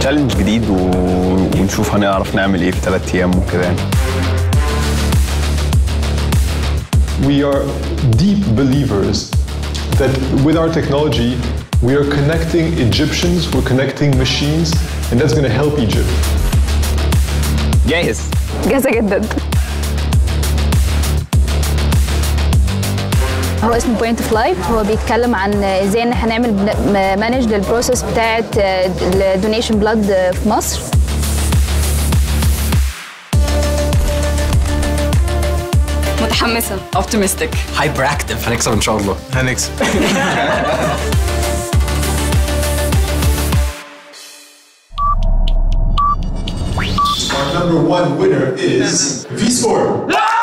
تشالنج جديد و... ونشوف هنعرف نعمل ايه في ثلاث ايام وكده يعني We are deep believers that with our technology, we are connecting Egyptians, we're connecting machines, and that's going to help Egypt. جاهز جاهزه جدا هو اسمه بوينت اوف لايف هو بيتكلم عن ازاي ان احنا نعمل مانج للبروسيس بتاعه الدونيشن بلاد في مصر متحمسة optimistic هايبر اكتف هنكسب ان شاء الله هنكسب Our number one winner is V Sport.